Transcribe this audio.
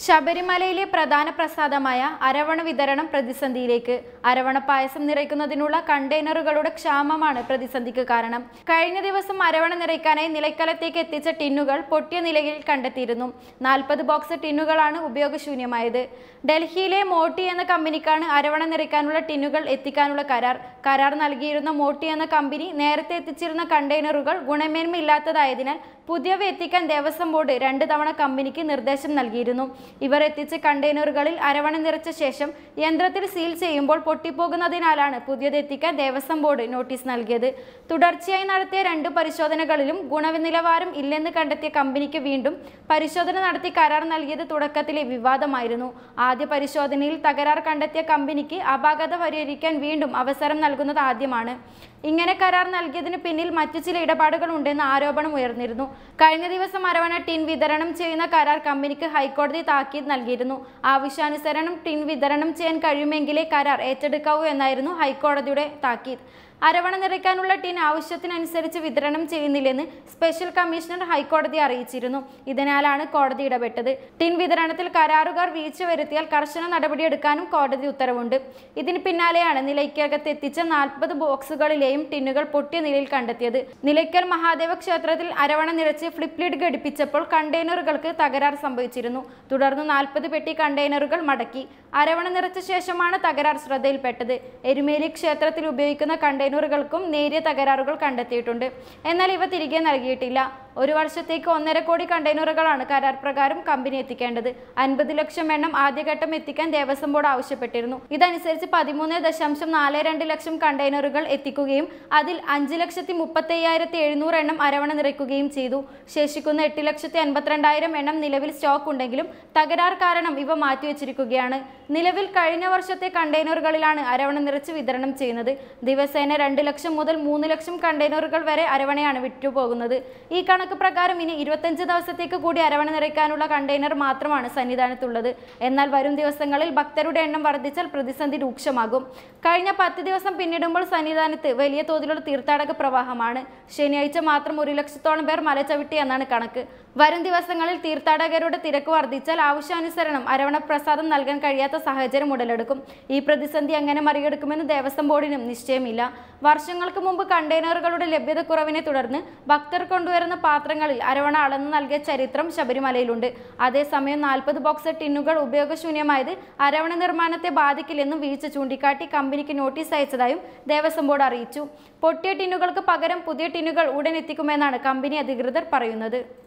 ശബരിമലയിലെ പ്രധാന പ്രസാദമായ അരവണ വിതരണം പ്രതിസന്ധിയിലേക്ക് അരവണ പായസം നിറയ്ക്കുന്നതിനുള്ള കണ്ടെയ്നറുകളുടെ ക്ഷാമമാണ് പ്രതിസന്ധിക്ക് കാരണം കഴിഞ്ഞ ദിവസം അരവണ നിറയ്ക്കാനായി നിലയ്ക്കലത്തേക്ക് എത്തിച്ച ടിന്നുകൾ പൊട്ടിയ നിലയിൽ കണ്ടെത്തിയിരുന്നു നാൽപ്പത് ബോക്സ് ടിന്നുകളാണ് ഉപയോഗശൂന്യമായത് ഡൽഹിയിലെ മോട്ടി എന്ന കമ്പനിക്കാണ് അരവണ നിറയ്ക്കാനുള്ള ടിന്നുകൾ എത്തിക്കാനുള്ള കരാർ കരാർ നൽകിയിരുന്ന മോട്ടി എന്ന കമ്പനി നേരത്തെ എത്തിച്ചിരുന്ന കണ്ടെയ്നറുകൾ ഗുണമേന്മയില്ലാത്തതായതിനാൽ പുതിയവ എത്തിക്കാൻ ദേവസ്വം ബോർഡ് രണ്ട് തവണ കമ്പനിക്ക് നിർദ്ദേശം നൽകിയിരുന്നു ഇവർ എത്തിച്ച കണ്ടെയ്നറുകളിൽ അരവണ നിറച്ച ശേഷം യന്ത്രത്തിൽ സീൽ ചെയ്യുമ്പോൾ പൊട്ടിപ്പോകുന്നതിനാലാണ് പുതിയത് എത്തിക്കാൻ ദേവസ്വം ബോർഡ് നോട്ടീസ് നൽകിയത് തുടർച്ചയായി നടത്തിയ രണ്ട് പരിശോധനകളിലും ഗുണനിലവാരം ഇല്ലെന്ന് കണ്ടെത്തിയ കമ്പനിക്ക് വീണ്ടും പരിശോധന നടത്തി കരാർ നൽകിയത് തുടക്കത്തിലെ വിവാദമായിരുന്നു ആദ്യ പരിശോധനയിൽ തകരാർ കണ്ടെത്തിയ കമ്പനിക്ക് അപാകത പരിഹരിക്കാൻ വീണ്ടും അവസരം നൽകുന്നത് ആദ്യമാണ് ഇങ്ങനെ കരാർ നൽകിയതിന് പിന്നിൽ മറ്റു ചില ഇടപാടുകൾ ഉണ്ടെന്ന ആരോപണം ഉയർന്നിരുന്നു കഴിഞ്ഞ ദിവസം അരവണ ടിൻ വിതരണം ചെയ്യുന്ന കരാർ കമ്പനിക്ക് ഹൈക്കോടതി താക്കീത് നൽകിയിരുന്നു ആവശ്യാനുസരണം ടിൻ വിതരണം ചെയ്യാൻ കഴിയുമെങ്കിലേ കരാർ ഏറ്റെടുക്കാവൂ എന്നായിരുന്നു ഹൈക്കോടതിയുടെ താക്കീത് അരവണ നിറയ്ക്കാനുള്ള ടിൻ ആവശ്യത്തിനനുസരിച്ച് വിതരണം ചെയ്യുന്നില്ലെന്ന് സ്പെഷ്യൽ കമ്മീഷണർ ഹൈക്കോടതി അറിയിച്ചിരുന്നു ഇതിനാലാണ് കോടതി ഇടപെട്ടത് ടിൻ വിതരണത്തിൽ കരാറുകാർ വീഴ്ച വരുത്തിയാൽ കർശന നടപടിയെടുക്കാനും കോടതി ഉത്തരവുണ്ട് ഇതിന് പിന്നാലെയാണ് നിലയ്ക്കകത്ത് എത്തിച്ച നാൽപ്പത് ബോക്സുകളിലെയും ടിന്നുകൾ പൊട്ടിയ നിലയിൽ കണ്ടെത്തിയത് നിലയ്ക്കൽ മഹാദേവ ക്ഷേത്രത്തിൽ അരവണ നിറച്ച് ഫ്ലിപ്പ് ലിഡ് ഘടിപ്പിച്ചപ്പോൾ കണ്ടെയ്നറുകൾക്ക് തകരാർ സംഭവിച്ചിരുന്നു തുടർന്ന് നാൽപ്പത് പെട്ടി കണ്ടെയ്നറുകൾ മടക്കി അരവണ നിറച്ച ശേഷമാണ് തകരാർ ശ്രദ്ധയിൽപ്പെട്ടത് എരുമേലി ക്ഷേത്രത്തിൽ ഉപയോഗിക്കുന്ന കണ്ടെയ്നറുകൾക്കും നേരിയ തകരാറുകൾ കണ്ടെത്തിയിട്ടുണ്ട് എന്നാൽ ഇവ തിരികെ നൽകിയിട്ടില്ല ഒരു വർഷത്തേക്ക് ഒന്നര കോടി കണ്ടെയ്നറുകളാണ് കരാർ പ്രകാരം കമ്പനി എത്തിക്കേണ്ടത് അൻപത് ലക്ഷം എണ്ണം ആദ്യഘട്ടം എത്തിക്കാൻ ദേവസ്വം ബോർഡ് ആവശ്യപ്പെട്ടിരുന്നു ഇതനുസരിച്ച് പതിമൂന്ന് ദശാംശം നാല് രണ്ട് ലക്ഷം കണ്ടെയ്നറുകൾ എത്തിക്കുകയും അതിൽ അഞ്ച് ലക്ഷത്തി മുപ്പത്തി അയ്യായിരത്തി എഴുന്നൂറ് എണ്ണം അരവണ നിറയ്ക്കുകയും ചെയ്തു ശേഷിക്കുന്ന എട്ട് ലക്ഷത്തി എൺപത്തിരണ്ടായിരം എണ്ണം നിലവിൽ സ്റ്റോക്ക് ഉണ്ടെങ്കിലും തകരാർ കാരണം ഇവ മാറ്റിവെച്ചിരിക്കുകയാണ് നിലവിൽ കഴിഞ്ഞ വർഷത്തെ കണ്ടെയ്നറുകളിലാണ് അരവണ നിറച്ച് വിതരണം ചെയ്യുന്നത് ദിവസേന രണ്ട് ലക്ഷം മുതൽ മൂന്ന് ലക്ഷം കണ്ടെയ്നറുകൾ വരെ അരവണയാണ് വിറ്റുപോകുന്നത് ഈ കണക്ക് പ്രകാരം ഇനി ഇരുപത്തഞ്ച് ദിവസത്തേക്ക് കൂടി അരവണ നിറയ്ക്കാനുള്ള കണ്ടെയ്നർ മാത്രമാണ് സന്നിധാനത്തുള്ളത് എന്നാൽ വരും ദിവസങ്ങളിൽ ഭക്തരുടെ എണ്ണം വർദ്ധിച്ചാൽ പ്രതിസന്ധി രൂക്ഷമാകും കഴിഞ്ഞ പത്ത് ദിവസം പിന്നിടുമ്പോൾ സന്നിധാനത്ത് വലിയ തോതിലുള്ള തീർത്ഥാടക പ്രവാഹമാണ് ശനിയാഴ്ച മാത്രം ഒരു ലക്ഷത്തോളം പേർ മല ചവിട്ടി എന്നാണ് കണക്ക് വരും ദിവസങ്ങളിൽ തീർത്ഥാടകരുടെ തിരക്ക് വർദ്ധിച്ചാൽ ആവശ്യാനുസരണം അരവണ പ്രസാദം നൽകാൻ കഴിയാത്ത സാഹചര്യം ഉടലെടുക്കും ഈ പ്രതിസന്ധി എങ്ങനെ മറികടക്കുമെന്ന് ദേവസ്വം ബോർഡിനും നിശ്ചയമില്ല വർഷങ്ങൾക്ക് മുമ്പ് കണ്ടെയ്നറുകളുടെ ലഭ്യതക്കുറവിനെ തുടർന്ന് ഭക്തർ കൊണ്ടുവരുന്ന പാത്രങ്ങളിൽ അരവണ അളന്ന് നൽകിയ ചരിത്രം ശബരിമലയിലുണ്ട് അതേസമയം നാൽപ്പത് ബോക്സ് ടിന്നുകൾ ഉപയോഗശൂന്യമായത് അരവണ നിർമ്മാണത്തെ ബാധിക്കില്ലെന്നും വീഴ്ച ചൂണ്ടിക്കാട്ടി കമ്പനിക്ക് നോട്ടീസ് അയച്ചതായും ദേവസ്വം ബോർഡ് അറിയിച്ചു പൊട്ടിയ ടിന്നുകൾക്ക് പകരം പുതിയ ടിന്നുകൾ ഉടൻ എത്തിക്കുമെന്നാണ് കമ്പനി അധികൃതർ പറയുന്നത്